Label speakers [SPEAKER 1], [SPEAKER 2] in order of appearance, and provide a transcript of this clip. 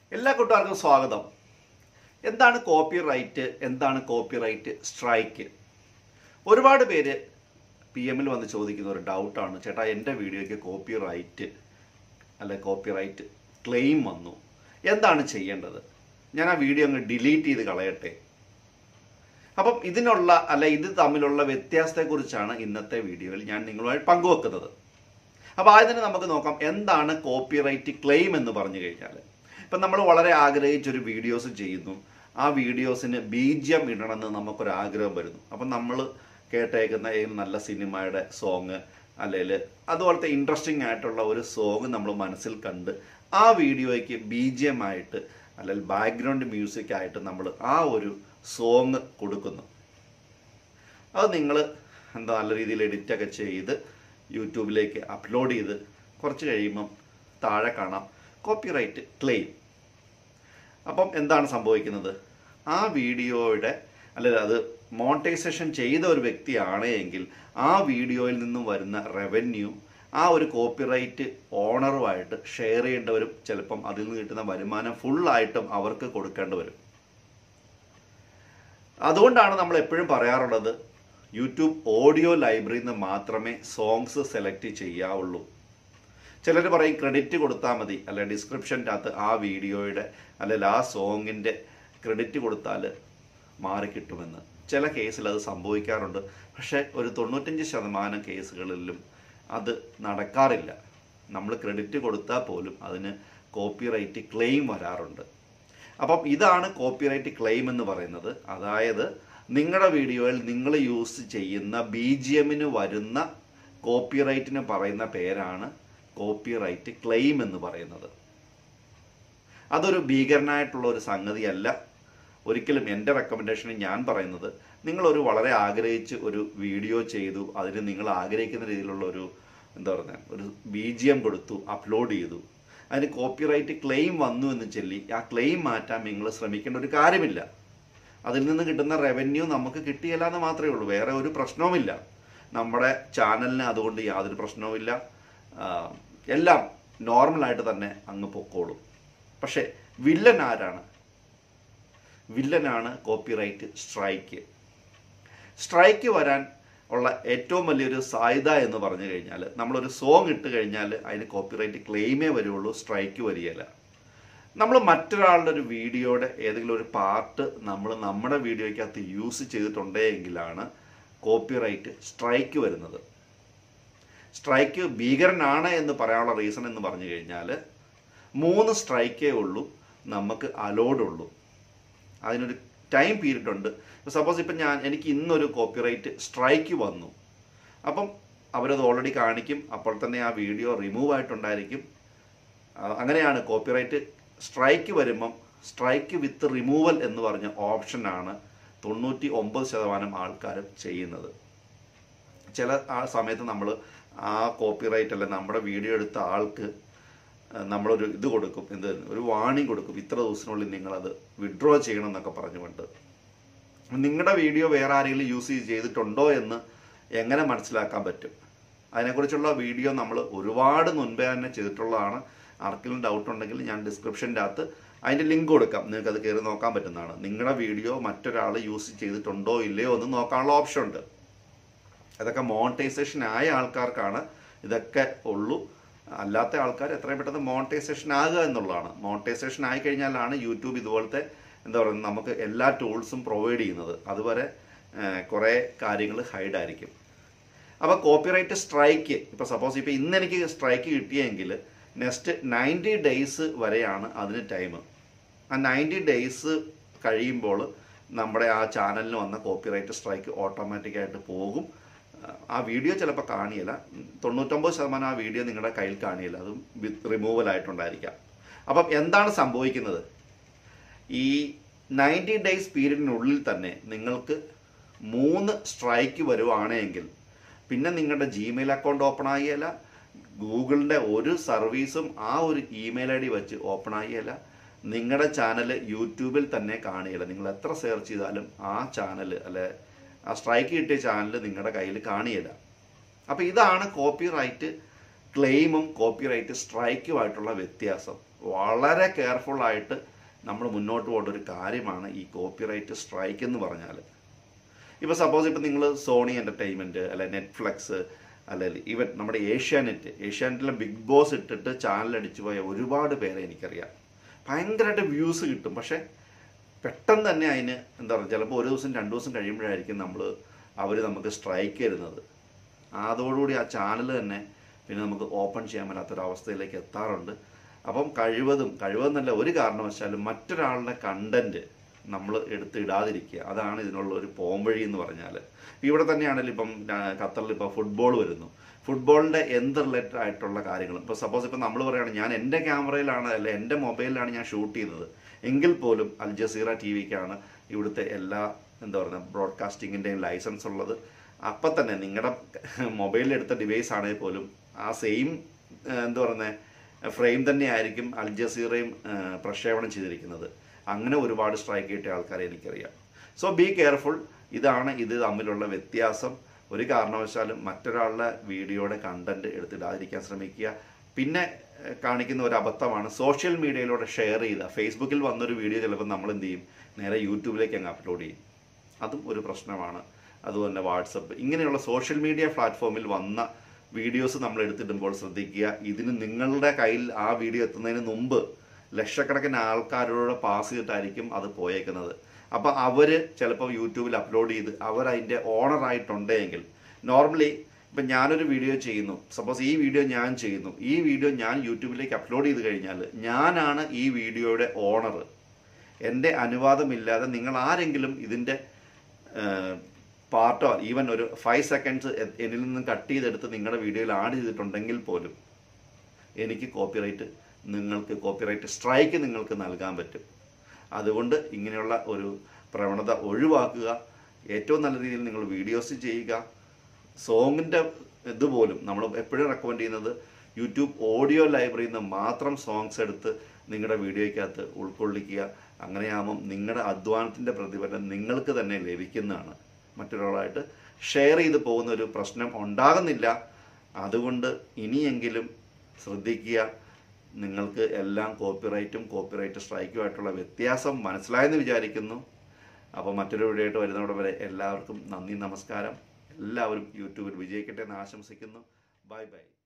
[SPEAKER 1] എല്ലാ കൂട്ടുകാർക്കും സ്വാഗതം എന്താണ് കോപ്പി റൈറ്റ് എന്താണ് കോപ്പി റൈറ്റ് സ്ട്രൈക്ക് ഒരുപാട് പേര് പി എമ്മിൽ വന്ന് ചോദിക്കുന്ന ഒരു ഡൗട്ടാണ് ചേട്ടാ എൻ്റെ വീഡിയോയ്ക്ക് കോപ്പി റൈറ്റ് അല്ലെ കോപ്പി റൈറ്റ് ക്ലെയിം വന്നു എന്താണ് ചെയ്യേണ്ടത് ഞാൻ ആ വീഡിയോ അങ്ങ് ഡിലീറ്റ് ചെയ്ത് കളയട്ടെ അപ്പം ഇതിനുള്ള അല്ല ഇത് തമ്മിലുള്ള വ്യത്യാസത്തെക്കുറിച്ചാണ് ഇന്നത്തെ വീഡിയോയിൽ ഞാൻ നിങ്ങളുമായി പങ്കുവെക്കുന്നത് അപ്പോൾ ആദ്യം തന്നെ നമുക്ക് നോക്കാം എന്താണ് കോപ്പിറൈറ്റ് ക്ലെയിം എന്ന് പറഞ്ഞു കഴിഞ്ഞാൽ ഇപ്പം നമ്മൾ വളരെ ആഗ്രഹിച്ചൊരു വീഡിയോസ് ചെയ്യുന്നു ആ വീഡിയോസിന് ബീജം ഇടണമെന്ന് നമുക്കൊരു ആഗ്രഹം വരുന്നു അപ്പം നമ്മൾ കേട്ടേക്കുന്ന ഏത് നല്ല സിനിമയുടെ സോങ് അല്ലെങ്കിൽ അതുപോലത്തെ ഇൻട്രസ്റ്റിംഗ് ആയിട്ടുള്ള ഒരു സോങ് നമ്മൾ മനസ്സിൽ കണ്ട് ആ വീഡിയോയ്ക്ക് ബീജിയമായിട്ട് അല്ലെങ്കിൽ ബാക്ക്ഗ്രൗണ്ട് മ്യൂസിക് ആയിട്ട് നമ്മൾ ആ ഒരു സോങ് കൊടുക്കുന്നു അത് നിങ്ങൾ എന്താ നല്ല രീതിയിൽ എഡിറ്റൊക്കെ ചെയ്ത് യൂട്യൂബിലേക്ക് അപ്ലോഡ് ചെയ്ത് കുറച്ച് കഴിയുമ്പം താഴെ കാണാം കോപ്പിറൈറ്റ് ക്ലെയിം അപ്പം എന്താണ് സംഭവിക്കുന്നത് ആ വീഡിയോയുടെ അല്ലെങ്കിൽ അത് മോണിറ്റൈസേഷൻ ചെയ്ത ഒരു വ്യക്തിയാണ് എങ്കിൽ ആ വീഡിയോയിൽ നിന്നും വരുന്ന റവന്യൂ ആ ഒരു കോപ്പിറൈറ്റ് ഓണറുമായിട്ട് ഷെയർ ചെയ്യേണ്ടവരും ചിലപ്പം അതിൽ നിന്ന് കിട്ടുന്ന വരുമാനം ഫുള്ളായിട്ടും അവർക്ക് കൊടുക്കേണ്ടി വരും അതുകൊണ്ടാണ് നമ്മൾ എപ്പോഴും പറയാറുള്ളത് യൂട്യൂബ് ഓഡിയോ ലൈബ്രറിയിൽ നിന്ന് മാത്രമേ സോങ്സ് സെലക്ട് ചെയ്യാവുള്ളൂ ചിലർ പറയും ക്രെഡിറ്റ് കൊടുത്താൽ മതി അല്ലെ ഡിസ്ക്രിപ്ഷൻ്റെ അകത്ത് ആ വീഡിയോയുടെ അല്ലെങ്കിൽ ആ സോങ്ങിൻ്റെ ക്രെഡിറ്റ് കൊടുത്താൽ മാറിക്കിട്ടുമെന്ന് ചില കേസിൽ അത് സംഭവിക്കാറുണ്ട് പക്ഷേ ഒരു തൊണ്ണൂറ്റഞ്ച് ശതമാനം കേസുകളിലും അത് നടക്കാറില്ല നമ്മൾ ക്രെഡിറ്റ് കൊടുത്താൽ പോലും അതിന് കോപ്പിറൈറ്റ് ക്ലെയിം വരാറുണ്ട് അപ്പം ഇതാണ് കോപ്പിറൈറ്റ് ക്ലെയിം എന്ന് പറയുന്നത് അതായത് നിങ്ങളുടെ വീഡിയോയിൽ നിങ്ങൾ യൂസ് ചെയ്യുന്ന ബി ജി എമ്മിന് വരുന്ന കോപ്പിറൈറ്റിന് പറയുന്ന പേരാണ് കോപ്പിറൈറ്റ് ക്ലെയിം എന്ന് പറയുന്നത് അതൊരു ഭീകരനായിട്ടുള്ള ഒരു സംഗതിയല്ല ഒരിക്കലും എൻ്റെ റെക്കമെൻഡേഷന് ഞാൻ പറയുന്നത് നിങ്ങളൊരു വളരെ ആഗ്രഹിച്ച് ഒരു വീഡിയോ ചെയ്തു അതിന് നിങ്ങൾ ആഗ്രഹിക്കുന്ന രീതിയിലുള്ള ഒരു എന്താ പറയുക ഒരു ബി ജി എം കൊടുത്തു അപ്ലോഡ് ചെയ്തു അതിന് കോപ്പിറൈറ്റ് ക്ലെയിം വന്നു എന്ന് ചൊല്ലി ആ ക്ലെയിം മാറ്റാൻ നിങ്ങൾ ശ്രമിക്കേണ്ട ഒരു കാര്യമില്ല അതിൽ നിന്ന് കിട്ടുന്ന റവന്യൂ നമുക്ക് കിട്ടിയില്ല എന്ന് മാത്രമേ ഉള്ളൂ വേറെ ഒരു പ്രശ്നവുമില്ല നമ്മുടെ ചാനലിന് അതുകൊണ്ട് യാതൊരു പ്രശ്നവുമില്ല ആഹ് എല്ലാം നോർമലായിട്ട് തന്നെ അങ്ങ് പൊക്കോളും പക്ഷേ വില്ലൻ ആരാണ് വില്ലനാണ് കോപ്പിറൈറ്റ് സ്ട്രൈക്ക് സ്ട്രൈക്ക് വരാൻ ഉള്ള ഏറ്റവും വലിയൊരു സാധ്യത എന്ന് പറഞ്ഞു കഴിഞ്ഞാൽ നമ്മളൊരു സോങ് ഇട്ട് കഴിഞ്ഞാൽ അതിന് കോപ്പിറൈറ്റ് ക്ലെയിമേ വരുള്ളൂ സ്ട്രൈക്ക് വരികയില്ല നമ്മൾ മറ്റൊരാളുടെ ഒരു വീഡിയോയുടെ ഏതെങ്കിലും ഒരു പാർട്ട് നമ്മൾ നമ്മുടെ വീഡിയോയ്ക്കകത്ത് യൂസ് ചെയ്തിട്ടുണ്ടെങ്കിലാണ് കോപ്പിറൈറ്റ് സ്ട്രൈക്ക് വരുന്നത് സ്ട്രൈക്ക് ഭീകരനാണ് എന്ന് പറയാനുള്ള റീസൺ എന്ന് പറഞ്ഞു കഴിഞ്ഞാൽ മൂന്ന് സ്ട്രൈക്കേ ഉള്ളൂ നമുക്ക് അലോഡ് ഉള്ളൂ അതിനൊരു ടൈം പീരീഡ് ഉണ്ട് സപ്പോസ് ഇപ്പം ഞാൻ എനിക്ക് ഇന്നൊരു കോപ്പിറൈറ്റ് സ്ട്രൈക്ക് വന്നു അപ്പം അവരത് ഓൾറെഡി കാണിക്കും അപ്പോൾ തന്നെ ആ വീഡിയോ റിമൂവ് ആയിട്ടുണ്ടായിരിക്കും ആ, അങ്ങനെയാണ് കോപ്പിറൈറ്റ് സ്ട്രൈക്ക് വരുമ്പം സ്ട്രൈക്ക് വിത്ത് റിമൂവൽ എന്ന് പറഞ്ഞ ഓപ്ഷനാണ് തൊണ്ണൂറ്റി ഒമ്പത് ശതമാനം ആൾക്കാരും ചെയ്യുന്നത് ചില ആ സമയത്ത് നമ്മൾ ആ കോപ്പിറൈറ്റ് അല്ല നമ്മുടെ വീഡിയോ എടുത്ത ആൾക്ക് ആ, നമ്മളൊരു ഇത് കൊടുക്കും എന്ത് ഒരു വാണിംഗ് കൊടുക്കും ഇത്ര ദിവസത്തിനുള്ളിൽ നിങ്ങളത് വിഡ്രോ ചെയ്യണം എന്നൊക്കെ പറഞ്ഞുകൊണ്ട് നിങ്ങളുടെ വീഡിയോ വേറെ ആരെങ്കിലും യൂസ് ചെയ്തിട്ടുണ്ടോ എന്ന് എങ്ങനെ മനസ്സിലാക്കാൻ പറ്റും അതിനെക്കുറിച്ചുള്ള വീഡിയോ നമ്മൾ ഒരുപാട് മുൻപേ തന്നെ ചെയ്തിട്ടുള്ളതാണ് ആർക്കെങ്കിലും ഡൗട്ട് ഉണ്ടെങ്കിൽ ഞാൻ ഡിസ്ക്രിപ്ഷൻ്റെ അകത്ത് അതിൻ്റെ ലിങ്ക് കൊടുക്കാം നിങ്ങൾക്ക് അത് കയറി നോക്കാൻ പറ്റുന്നതാണ് നിങ്ങളുടെ വീഡിയോ മറ്റൊരാൾ യൂസ് ചെയ്തിട്ടുണ്ടോ ഇല്ലയോ എന്ന് നോക്കാനുള്ള ഓപ്ഷൻ ഉണ്ട് അതൊക്കെ മോണിറ്റൈസേഷൻ ആയ ആൾക്കാർക്കാണ് ഇതൊക്കെ ഉള്ളൂ അല്ലാത്ത ആൾക്കാർ എത്രയും പെട്ടെന്ന് മോണിറ്റൈസേഷൻ ആകുക എന്നുള്ളതാണ് മോണിറ്റൈസേഷൻ ആയി കഴിഞ്ഞാലാണ് യൂട്യൂബ് ഇതുപോലത്തെ എന്താ പറയുക നമുക്ക് എല്ലാ ടൂൾസും പ്രൊവൈഡ് ചെയ്യുന്നത് അതുവരെ ഏഹ്, കുറേ കാര്യങ്ങൾ ഹൈഡ് ആയിരിക്കും അപ്പോൾ കോപ്പിറൈറ്റ് സ്ട്രൈക്ക് ഇപ്പോൾ സപ്പോസ് ഇപ്പോൾ ഇന്ന് എനിക്ക് സ്ട്രൈക്ക് കിട്ടിയെങ്കിൽ നെക്സ്റ്റ് നയൻറ്റി ഡേയ്സ് വരെയാണ് അതിന് ടൈം ആ നയൻറ്റി ഡേയ്സ് കഴിയുമ്പോൾ നമ്മുടെ ആ ചാനലിന് വന്ന കോപ്പിറൈറ്റ് സ്ട്രൈക്ക് ഓട്ടോമാറ്റിക്കായിട്ട് പോകും ആ വീഡിയോ ചിലപ്പോൾ കാണിയില്ല തൊണ്ണൂറ്റൊമ്പത് ശതമാനം ആ വീഡിയോ നിങ്ങളുടെ കയ്യിൽ കാണിയില്ല അതും വിത്ത് റിമൂവൽ ആയിട്ടുണ്ടായിരിക്കാം അപ്പം എന്താണ് സംഭവിക്കുന്നത് ഈ നയൻറ്റി ഡേയ്സ് പീരീഡിനുള്ളിൽ തന്നെ നിങ്ങൾക്ക് മൂന്ന് സ്ട്രൈക്ക് വരുവാണെങ്കിൽ പിന്നെ നിങ്ങളുടെ ജിമെയിൽ അക്കൗണ്ട് ഓപ്പൺ ആകിയല്ല ഗൂഗിളിൻ്റെ ഒരു സർവീസും ആ ഒരു ഇമെയിൽ ഐ ഡി വെച്ച് ഓപ്പൺ ആകിയല്ല നിങ്ങളുടെ ചാനൽ യൂട്യൂബിൽ തന്നെ കാണിയില്ല നിങ്ങൾ എത്ര സെർച്ച് ചെയ്താലും ആ ചാനൽ അല്ലെ ആ സ്ട്രൈക്ക് കിട്ടിയ ചാനൽ നിങ്ങളുടെ കയ്യിൽ കാണിയില്ല അപ്പോൾ ഇതാണ് കോപ്പി റൈറ്റ് ക്ലെയിമും കോപ്പി റൈറ്റ് സ്ട്രൈക്കുമായിട്ടുള്ള വ്യത്യാസം വളരെ കെയർഫുള്ളായിട്ട് നമ്മൾ മുന്നോട്ട് പോകേണ്ട ഒരു കാര്യമാണ് ഈ കോപ്പിറൈറ്റ് സ്ട്രൈക്ക് എന്ന് പറഞ്ഞാൽ ഇപ്പോൾ സപ്പോസ് ഇപ്പോൾ നിങ്ങൾ സോണി എൻ്റർടൈൻമെൻറ്റ് അല്ലെ നെറ്റ്ഫ്ലിക്സ് അല്ലെങ്കിൽ ഈവൻ നമ്മുടെ ഏഷ്യാനെറ്റ് ഏഷ്യാനെറ്റിലെ ബിഗ് ബോസ് ഇട്ടിട്ട് ചാനൽ അടിച്ചു പോയ ഒരുപാട് പേരെ എനിക്കറിയാം ഭയങ്കരമായിട്ട് വ്യൂസ് കിട്ടും പക്ഷേ പെട്ടെന്ന് തന്നെ അതിന് എന്താ പറയുക ചിലപ്പോൾ ഒരു ദിവസം രണ്ട് ദിവസം കഴിയുമ്പോഴായിരിക്കും നമ്മൾ അവർ നമുക്ക് സ്ട്രൈക്ക് തരുന്നത് അതോടുകൂടി ആ ചാനൽ തന്നെ പിന്നെ നമുക്ക് ഓപ്പൺ ചെയ്യാൻ മേലാത്തൊരവസ്ഥയിലേക്ക് എത്താറുണ്ട് അപ്പം കഴിവതും കഴിവതെന്നല്ല ഒരു കാരണവശാലും മറ്റൊരാളുടെ കണ്ടന്റ് നമ്മൾ എടുത്ത് ഇടാതിരിക്കുക അതാണ് ഇതിനുള്ള ഒരു പോംവഴി എന്ന് പറഞ്ഞാൽ ഇവിടെ തന്നെയാണെങ്കിലും ഇപ്പം ആ, ഖത്തറിൽ ഇപ്പോൾ ഫുട്ബോൾ വരുന്നു ഫുട്ബോളിൻ്റെ എന്ത് റിലേറ്റഡ് ആയിട്ടുള്ള കാര്യങ്ങളും ഇപ്പോൾ സപ്പോസ് ഇപ്പം നമ്മൾ പറയുകയാണ് ഞാൻ എൻ്റെ ക്യാമറയിലാണ് അല്ലെ എൻ്റെ മൊബൈലിലാണ് ഞാൻ ഷൂട്ട് ചെയ്തത് എങ്കിൽ പോലും അൽ ജസീറ ടി വിക്കാണ് ഇവിടുത്തെ എല്ലാ എന്താ പറയുക ബ്രോഡ്കാസ്റ്റിങ്ങിൻ്റെയും ലൈസൻസ് ഉള്ളത് അപ്പം തന്നെ നിങ്ങളുടെ മൊബൈലിൽ എടുത്ത ഡിവൈസ് ആണെങ്കിൽ പോലും ആ സെയിം എന്താ പറയുന്നത് ഫ്രെയിം തന്നെയായിരിക്കും അൽ ജസീറയും ആ, പ്രക്ഷേപണം ചെയ്തിരിക്കുന്നത് അങ്ങനെ ഒരുപാട് സ്ട്രൈക്ക് കിട്ടിയ ആൾക്കാരെ എനിക്കറിയാം സോ ബി കെയർഫുൾ ഇതാണ് ഇത് തമ്മിലുള്ള വ്യത്യാസം ഒരു കാരണവശാലും മറ്റൊരാളുടെ വീഡിയോയുടെ കണ്ടന്റ് എടുത്തിടാതിരിക്കാൻ ശ്രമിക്കുക പിന്നെ ഏഹ്, കാണിക്കുന്ന ഒരു അബദ്ധമാണ് സോഷ്യൽ മീഡിയയിലൂടെ ഷെയർ ചെയ്ത ഫേസ്ബുക്കിൽ വന്നൊരു വീഡിയോ ചിലപ്പോൾ നമ്മൾ എന്ത് ചെയ്യും നേരെ യൂട്യൂബിലേക്ക് അങ്ങ് അപ്ലോഡ് ചെയ്യും അതും ഒരു പ്രശ്നമാണ് അതുപോലെ വാട്സപ്പ് ഇങ്ങനെയുള്ള സോഷ്യൽ മീഡിയ പ്ലാറ്റ്ഫോമിൽ വന്ന വീഡിയോസ് നമ്മൾ എടുത്തിടുമ്പോൾ ശ്രദ്ധിക്കുക ഇതിന് നിങ്ങളുടെ കയ്യിൽ ആ വീഡിയോ എത്തുന്നതിന് മുമ്പ് ലക്ഷക്കണക്കിന് ആൾക്കാരോട് പാസ് ചെയ്തിട്ടായിരിക്കും അത് പോയേക്കുന്നത് അപ്പോൾ അവർ ചിലപ്പോൾ യൂട്യൂബിൽ അപ്ലോഡ് ചെയ്ത് അവർ അതിൻ്റെ ഓണറായിട്ടുണ്ടെങ്കിൽ നോർമലി ഇപ്പം ഞാനൊരു വീഡിയോ ചെയ്യുന്നു സപ്പോസ് ഈ വീഡിയോ ഞാൻ ചെയ്യുന്നു ഈ വീഡിയോ ഞാൻ യൂട്യൂബിലേക്ക് അപ്ലോഡ് ചെയ്ത് കഴിഞ്ഞാൽ ഞാനാണ് ഈ വീഡിയോയുടെ ഓണർ എൻ്റെ അനുവാദമില്ലാതെ നിങ്ങൾ ആരെങ്കിലും ഇതിൻ്റെ പാർട്ടോ ഈവൻ ഒരു ഫൈവ് സെക്കൻഡ്സ് എന്നിൽ നിന്നും കട്ട് ചെയ്തെടുത്ത് നിങ്ങളുടെ വീഡിയോയിൽ ആഡ് ചെയ്തിട്ടുണ്ടെങ്കിൽ പോലും എനിക്ക് കോപ്പിറൈറ്റ് നിങ്ങൾക്ക് കോപ്പിറൈറ്റ് സ്ട്രൈക്ക് നിങ്ങൾക്ക് നൽകാൻ പറ്റും അതുകൊണ്ട് ഇങ്ങനെയുള്ള ഒരു പ്രവണത ഒഴിവാക്കുക ഏറ്റവും നല്ല രീതിയിൽ നിങ്ങൾ വീഡിയോസ് ചെയ്യുക സോങ്ങിൻ്റെ ഇതുപോലും നമ്മൾ എപ്പോഴും റെക്കമെൻഡ് ചെയ്യുന്നത് യൂട്യൂബ് ഓഡിയോ ലൈബ്രറിയിൽ നിന്ന് മാത്രം സോങ്സ് എടുത്ത് നിങ്ങളുടെ വീഡിയോയ്ക്കകത്ത് ഉൾക്കൊള്ളിക്കുക അങ്ങനെയാകുമ്പം നിങ്ങളുടെ അധ്വാനത്തിൻ്റെ പ്രതിഫലം നിങ്ങൾക്ക് തന്നെ ലഭിക്കുന്നതാണ് മറ്റൊരാളായിട്ട് ഷെയർ ചെയ്ത് പോകുന്ന ഒരു പ്രശ്നം ഉണ്ടാകുന്നില്ല അതുകൊണ്ട് ഇനിയെങ്കിലും ശ്രദ്ധിക്കുക നിങ്ങൾക്ക് എല്ലാം കോപ്പിറൈറ്റും കോപ്പിറൈറ്റ് സ്ട്രൈക്കുമായിട്ടുള്ള വ്യത്യാസം മനസ്സിലായെന്ന് വിചാരിക്കുന്നു അപ്പോൾ മറ്റൊരു വീഡിയോ ആയിട്ട് വരുന്നതോടെ വരെ എല്ലാവർക്കും നന്ദി നമസ്കാരം എല്ലാവരും യൂട്യൂബിൽ വിജയിക്കട്ടെ എന്ന് ആശംസിക്കുന്നു ബൈ ബൈ